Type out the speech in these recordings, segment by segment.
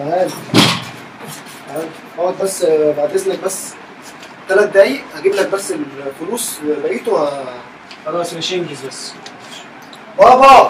تعال تعال اقعد بس آه، بعد اذنك بس ثلاث دقايق هجيب لك بس الفلوس بقيته ه- خلاص مش انجز بس بابا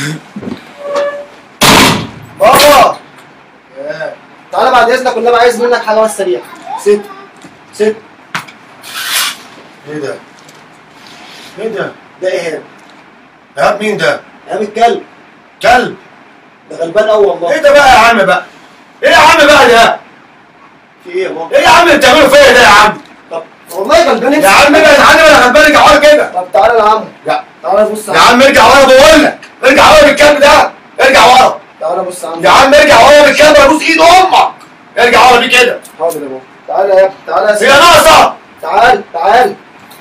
بابا ياه. تعالى بعد اذنك والنبي عايز منك حاجه بس سريعه ست ست ايه ده؟ ايه ده؟ ده ايهاب ايهاب مين ده؟ ايهاب الكلب كلب ده غلبان قوي والله ايه ده بقى يا عم بقى؟ ايه يا عم بقى ده؟ في ايه يا بابا؟ ايه يا عم اللي بتعمله فيا ده يا عم؟ طب والله غلبان يا عم ابعد عني انا غلبان ارجع ورا كده طب تعالى يا عم يا تعالى بص يا عم ارجع ورا بقول لك ارجع ورا بالكلب ده ارجع ورا تعالى بص يا عم يا عم ارجع ورا بالكلب ابوس ايد امك ارجع ورا بيه كده حاضر يا بابا تعالى يا ابني تعالى يا هي سيدي ناقصه تعال تعال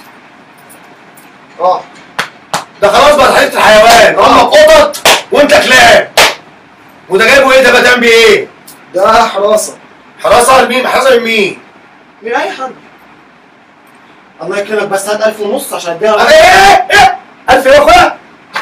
اه ده خلاص بقى حته الحيوان امك قطط وانت كلاب وده جايبه ايه ده بقى تعمل بيه ايه؟ ده حراسه حراسه لمين؟ حراسه من مين؟ من اي حد الله يكرمك بس هات 1000 ونص عشان اديها ايه ايه ايه؟ 1000 يا اخويا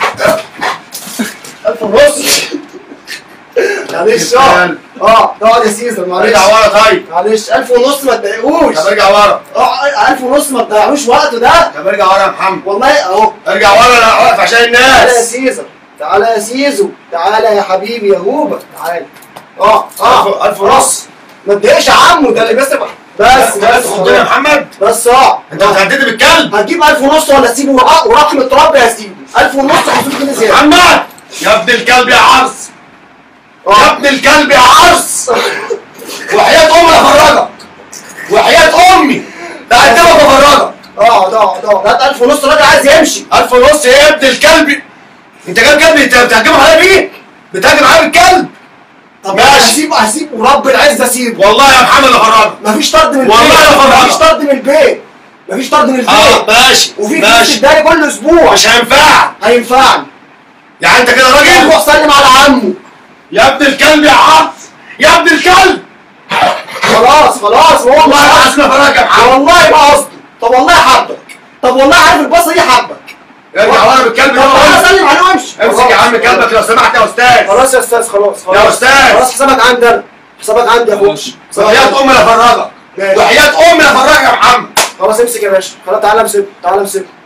1000 ونص معلش اه اه اقعد يا سيزر معلش ارجع ورا طيب معلش 1000 ونص ما تضايقوش طب ارجع ورا اه 1000 ونص ما تضيعوش وقته ده طب ارجع ورا يا محمد والله اهو ارجع ورا انا واقف عشان تعالى يا الناس سيزر تعالى يا سيزو تعالى يا حبيبي يا هوبا تعالى اه اه 1000 ونص ما تضايقش عمو ده اللي بيصرف بس بس خد يا محمد بس اه انت بتهددني بالكلب هتجيب 1000 ونص ولا اسيبه ورا- ورحمة ربي يا سيدي 1000 ونص 500 جنيه زيادة محمد يا ابن الكلب يا عرس يا اه ابن الكلب يا عرس وحياة امي افرجك وحياة امي ده هدمك افرجك اقعد اقعد اقعد هات 1000 ونص الراجل عايز يمشي 1000 ونص ايه يا ابن الكلب انت جايب كلب انت بتهاجم عليا بيه بتهاجم عليا بالكلب طب ماشي. هسيبه هسيبه رب العزة اسيبه والله يا محمد افرجك مفيش طرد من البيت والله يا فرحان. مفيش طرد من البيت مفيش طرد من اه البيت ماشي وفي فلوس ماشي تداني كل اسبوع مش هينفع هينفعني يعني انت كده راجل روح سلم على عمه يا ابن الكلب يا عرس يا ابن الكلب خلاص خلاص هو والله مش العظيم افرجك يا محمد والله ما قصدي طب والله حبك طب والله عارف البصه دي حبك ارجع ورا بالكلب طب ده تعالى سلم عليه وامشي امسك يا عم كلبك لو سمحت يا استاذ خلاص يا استاذ خلاص خلاص يا أستاذ. خلاص حسابك عندي انا حسابك عندي يا اخويا حسابك وحياة عندي. امي افرجك ماشي. وحياة امي افرجك يا محمد خلاص امسك يا باشا خلاص تعالى امسك تعالى امسك